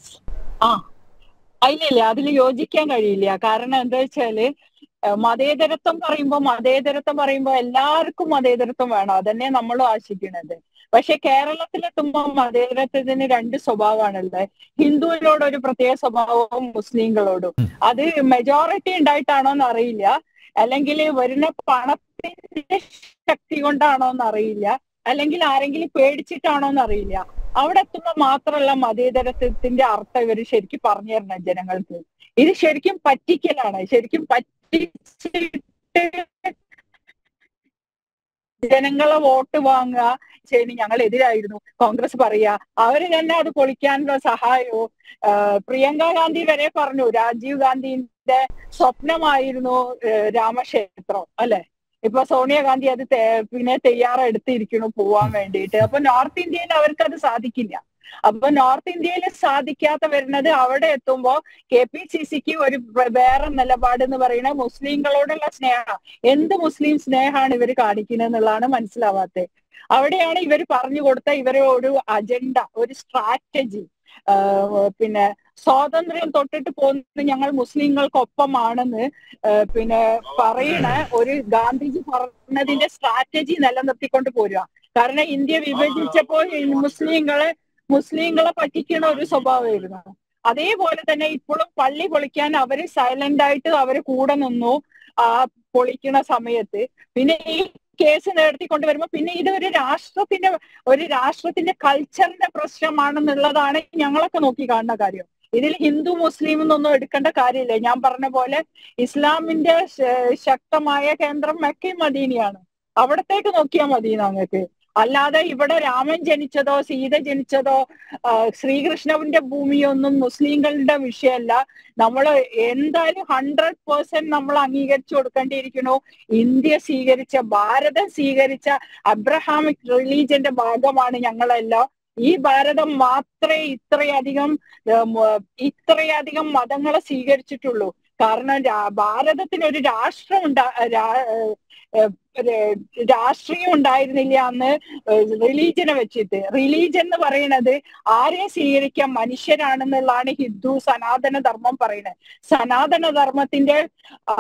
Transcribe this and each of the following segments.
ആ ഇല്ലില്ല അതിൽ യോജിക്കാൻ കഴിയില്ല കാരണം എന്താ വെച്ചാല് ഏഹ് മതേതരത്വം പറയുമ്പോ മതേതരത്വം പറയുമ്പോ എല്ലാവർക്കും മതേതരത്വം വേണം അതന്നെ നമ്മളും ആശിക്കുന്നത് പക്ഷെ കേരളത്തിലെത്തുമ്പോൾ മതേതരത്വത്തിന് രണ്ട് സ്വഭാവമാണുള്ളത് ഹിന്ദുവിനോട് ഒരു പ്രത്യേക സ്വഭാവവും മുസ്ലിങ്ങളോടും അത് മെജോറിറ്റി ഉണ്ടായിട്ടാണോ എന്ന് അറിയില്ല അല്ലെങ്കിൽ വരുന്ന പണത്തിന്റെ ശക്തി കൊണ്ടാണോ എന്ന് അറിയില്ല അല്ലെങ്കിൽ ആരെങ്കിലും പേടിച്ചിട്ടാണോ എന്ന് അറിയില്ല അവിടെ എത്തുമ്പോൾ മാത്രമല്ല മതേതരത്വത്തിന്റെ അർത്ഥം ഇവർ ശരിക്കും പറഞ്ഞു തരണം ജനങ്ങൾക്ക് ഇത് ശരിക്കും പറ്റിക്കലാണ് ശരിക്കും പറ്റിച്ചിട്ട് ജനങ്ങളെ വോട്ട് വാങ്ങുക ശരി ഞങ്ങൾ എതിരായിരുന്നു കോൺഗ്രസ് പറയാ അവര് തന്നെ അത് പൊളിക്കാനുള്ള സഹായവും ആഹ് പ്രിയങ്ക ഗാന്ധി വരെ പറഞ്ഞു രാജീവ് ഗാന്ധിന്റെ സ്വപ്നമായിരുന്നു ഏഹ് രാമക്ഷേത്രം അല്ലെ ഇപ്പൊ സോണിയാഗാന്ധി അത് തേ- പിന്നെ തയ്യാറെടുത്തിരിക്കുന്നു പോവാൻ വേണ്ടിയിട്ട് അപ്പൊ നോർത്ത് ഇന്ത്യയിൽ അവർക്ക് അത് സാധിക്കില്ല അപ്പൊ നോർത്ത് ഇന്ത്യയിൽ സാധിക്കാത്ത വരുന്നത് അവിടെ എത്തുമ്പോ കെ പി സി സിക്ക് ഒരു വേ- വേറെ നിലപാട് എന്ന് പറയുന്നത് മുസ്ലിങ്ങളോടുള്ള സ്നേഹം എന്ത് മുസ്ലിം സ്നേഹമാണ് ഇവർ കാണിക്കുന്നത് എന്നുള്ളതാണ് മനസ്സിലാവാത്തത് അവിടെയാണ് ഇവർ പറഞ്ഞു കൊടുത്ത ഇവരെ ഒരു അജണ്ട ഒരു സ്ട്രാറ്റജി പിന്നെ സ്വാതന്ത്ര്യം തൊട്ടിട്ട് പോകുന്നത് ഞങ്ങൾ മുസ്ലിങ്ങൾക്കൊപ്പമാണെന്ന് ആഹ് പിന്നെ പറയണ ഒരു ഗാന്ധിജി പറഞ്ഞതിന്റെ സ്ട്രാറ്റജി നിലനിർത്തിക്കൊണ്ട് പോരുക കാരണം ഇന്ത്യ വിഭജിച്ചപ്പോൾ ഈ മുസ്ലിങ്ങളെ മുസ്ലിങ്ങളെ പറ്റിക്കുന്ന ഒരു സ്വഭാവമായിരുന്നു അതേപോലെ തന്നെ ഇപ്പോഴും പള്ളി പൊളിക്കാൻ അവര് സൈലന്റ് ആയിട്ട് അവര് കൂടെ നിന്നു ആ പൊളിക്കുന്ന സമയത്ത് പിന്നെ ഈ കേസ് നേടത്തിക്കൊണ്ട് വരുമ്പോ പിന്നെ ഇത് ഒരു രാഷ്ട്രത്തിന്റെ ഒരു രാഷ്ട്രത്തിന്റെ കൾച്ചറിന്റെ പ്രശ്നമാണെന്നുള്ളതാണ് ഞങ്ങളൊക്കെ നോക്കി കാണുന്ന കാര്യം ഇതിൽ ഹിന്ദു മുസ്ലിം എന്നൊന്നും എടുക്കേണ്ട കാര്യമില്ല ഞാൻ പറഞ്ഞ പോലെ ഇസ്ലാമിന്റെ ശ- ശക്തമായ കേന്ദ്രം മെക്കയും മദീനയാണ് അവിടത്തേക്ക് നോക്കിയാൽ മതി ഞങ്ങൾക്ക് അല്ലാതെ ഇവിടെ രാമൻ ജനിച്ചതോ സീത ജനിച്ചതോ ആ, ശ്രീകൃഷ്ണന്റെ ഭൂമിയൊന്നും മുസ്ലിങ്ങളുടെ വിഷയമല്ല നമ്മൾ എന്തായാലും ഹൺഡ്രഡ് പേഴ്സെന്റ് നമ്മൾ അംഗീകരിച്ചു കൊടുക്കേണ്ടിയിരിക്കുന്നു ഇന്ത്യ സ്വീകരിച്ച ഭാരതം സ്വീകരിച്ച അബ്രഹാമിക് റിലീജിയന്റെ ഭാഗമാണ് ഞങ്ങളെല്ലാം ഈ ഭാരതം മാത്രമേ ഇത്രയധികം ഉം, ഇത്രയധികം മതങ്ങളെ സ്വീകരിച്ചിട്ടുള്ളൂ കാരണം രാ- ഭാരതത്തിന് ഒരു രാഷ്ട്രം ഉണ്ടാ രാ- ഏഹ് ഏഹ് രാഷ്ട്രീയം ഉണ്ടായിരുന്നില്ല അന്ന് റിലീജിയനെ വെച്ചിട്ട് റിലീജിയൻ എന്ന് പറയുന്നത് ആരെ സ്വീകരിക്കാൻ മനുഷ്യരാണെന്നുള്ളതാണ് ഹിന്ദു സനാതന ധർമ്മം പറയുന്നത് സനാതന ധർമ്മത്തിന്റെ ആ,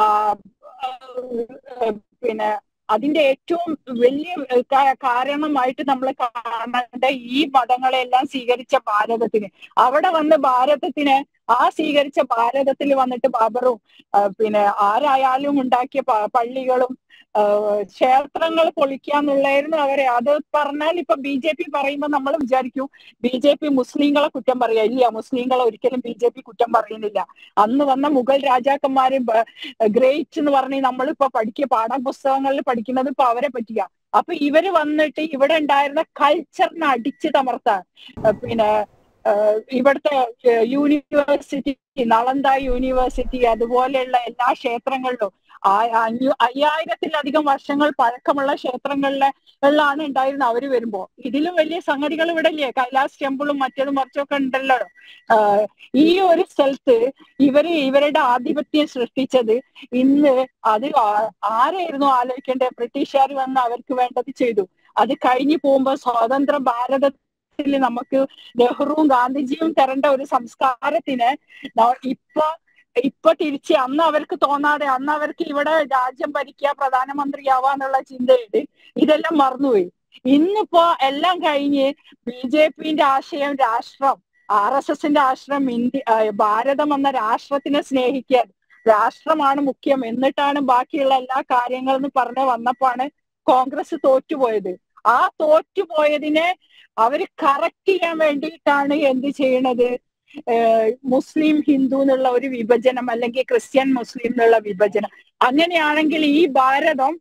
ഏഹ് പിന്നെ അതിന്റെ ഏറ്റവും വലിയ ഏഹ് കാ- കാരണമായിട്ട് നമ്മൾ കാണേണ്ട ഈ മതങ്ങളെല്ലാം സ്വീകരിച്ച ഭാരതത്തിന് അവിടെ വന്ന് ഭാരതത്തിന് ആ സ്വീകരിച്ച ഭാരതത്തിൽ വന്നിട്ട് ബാബറും ആ, പിന്നെ ആരായാലും ഉണ്ടാക്കിയ പ- പള്ളികളും ആ, ക്ഷേത്രങ്ങൾ പൊളിക്കാന്നുള്ളായിരുന്നു അവരെ അത് പറഞ്ഞാൽ ഇപ്പൊ ബി ജെ പി പറയുമ്പോൾ നമ്മൾ വിചാരിക്കും ബി ജെ പി മുസ്ലിങ്ങളെ കുറ്റം പറയാ ഇല്ല മുസ്ലിങ്ങളെ ഒരിക്കലും ബി ജെ പി കുറ്റം പറയുന്നില്ല അന്ന് വന്ന മുഗൾ രാജാക്കന്മാര് ഗ്രേറ്റ് എന്ന് പറഞ്ഞ് നമ്മളിപ്പോ പഠിക്കുക പാഠപുസ്തകങ്ങളിൽ പഠിക്കുന്നത് ഇപ്പൊ അവരെ പറ്റിയ അപ്പൊ ഇവര് വന്നിട്ട് ഇവിടെ ഉണ്ടായിരുന്ന കൾച്ചറിനെ അടിച്ചു തമർത്താൻ ആ, പിന്നെ ആ, ഇവിടുത്തെ യൂണിവേഴ്സിറ്റി നളന്ദ യൂണിവേഴ്സിറ്റി അതുപോലെയുള്ള എല്ലാ ക്ഷേത്രങ്ങളിലും ആ- അഞ്ഞൂ- അയ്യായിരത്തിലധികം വർഷങ്ങൾ പഴക്കമുള്ള ക്ഷേത്രങ്ങളിലാണ് ഉണ്ടായിരുന്നത് അവര് വരുമ്പോ ഇതിലും വലിയ സംഗതികൾ ഇവിടെ ഇല്ലേ കൈലാസ് ടെമ്പിളും മറ്റതും മറിച്ചൊക്കെ ഉണ്ടല്ലോ ആഹ് ഈ ഒരു സ്ഥലത്ത് ഇവര് ഇവരുടെ ആധിപത്യം സൃഷ്ടിച്ചത് ഇന്ന് അത് ആ- ആരായിരുന്നു ആലോചിക്കേണ്ടത് ബ്രിട്ടീഷുകാർ വന്ന് അവർക്ക് വേണ്ടത് ചെയ്തു അത് കഴിഞ്ഞു പോകുമ്പോ സ്വതന്ത്ര ഭാരതത്തിൽ നമുക്ക് നെഹ്റുവും ഗാന്ധിജിയും തരേണ്ട ഒരു സംസ്കാരത്തിന് ന- ഇപ്പൊ ഇപ്പൊ തിരിച്ച് അന്ന് അവർക്ക് തോന്നാതെ അന്ന് അവർക്ക് ഇവിടെ രാജ്യം ഭരിക്കുക പ്രധാനമന്ത്രിയാവാന്നുള്ള ചിന്തയുണ്ട് ഇതെല്ലാം മറന്നുപോയി ഇന്നിപ്പോ എല്ലാം കഴിഞ്ഞ് ബി ജെ പിന്റെ ആശയം രാഷ്ട്രം ആർ എസ് എസിന്റെ ആശ്രയം ഇന്ത്യ ആ, ഭാരതം എന്ന രാഷ്ട്രത്തിനെ സ്നേഹിക്കാൻ രാഷ്ട്രമാണ് മുഖ്യം എന്നിട്ടാണ് ബാക്കിയുള്ള എല്ലാ കാര്യങ്ങളെന്ന് പറഞ്ഞ് വന്നപ്പോഴാണ് കോൺഗ്രസ് തോറ്റുപോയത് ആ തോറ്റുപോയതിനെ അവര് കറക്റ്റ് ചെയ്യാൻ വേണ്ടിയിട്ടാണ് എന്ത് ചെയ്യണത് ഏഹ് മുസ്ലിം ഹിന്ദു എന്നുള്ള ഒരു വിഭജനം അല്ലെങ്കിൽ ക്രിസ്ത്യൻ മുസ്ലിം എന്നുള്ള വിഭജനം അങ്ങനെയാണെങ്കിൽ ഈ ഭാരതം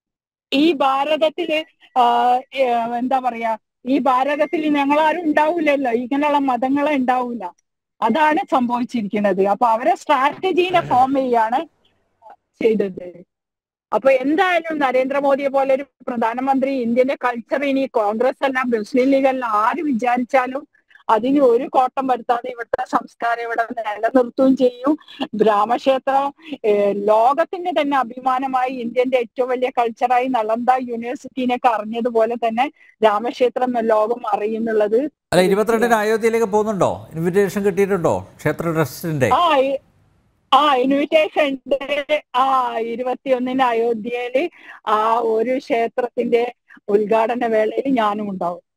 ഈ ഭാരതത്തില് ആഹ് ഏഹ് എന്താ പറയാ ഈ ഭാരതത്തിൽ ഞങ്ങളാരും ഉണ്ടാവില്ലല്ലോ ഇങ്ങനെയുള്ള മതങ്ങളെ ഉണ്ടാവില്ല അതാണ് സംഭവിച്ചിരിക്കുന്നത് അപ്പൊ അവരെ സ്ട്രാറ്റജീനെ ഫോം ചെയ്യാണ് ചെയ്തത് അപ്പൊ എന്തായാലും നരേന്ദ്രമോദിയെ പോലെ ഒരു പ്രധാനമന്ത്രി ഇന്ത്യന്റെ കൾച്ചർ ഇനി കോൺഗ്രസ് അല്ല മുസ്ലിം ലീഗ് അല്ല ആര് വിചാരിച്ചാലും അതിന് ഒരു കോട്ടം വരുത്താതെ ഇവിടുത്തെ സംസ്കാരം ഇവിടെ നിലനിർത്തുകയും ചെയ്യും രാമക്ഷേത്രം ഏഹ്, ലോകത്തിന്റെ തന്നെ അഭിമാനമായി ഇന്ത്യന്റെ ഏറ്റവും വലിയ കൾച്ചറായി നളന്ദ യൂണിവേഴ്സിറ്റിനെയൊക്കെ അറിഞ്ഞതുപോലെ തന്നെ രാമക്ഷേത്രം ലോകം അറിയുന്നുള്ളത് അല്ല ഇരുപത്തിരണ്ടിന് അയോധ്യയിലേക്ക് പോകുന്നുണ്ടോ ഇൻവിറ്റേഷൻ കിട്ടിയിട്ടുണ്ടോ ക്ഷേത്ര ട്രസ്റ്റിന്റെ ആ ഇ- ആ ഇൻവിറ്റേഷൻ ഉണ്ട് ആ ഇരുപത്തിയൊന്നിന് അയോധ്യയില് ആ ഒരു ക്ഷേത്രത്തിന്റെ ഉദ്ഘാടന വേളയിൽ ഞാനും ഉണ്ടാവും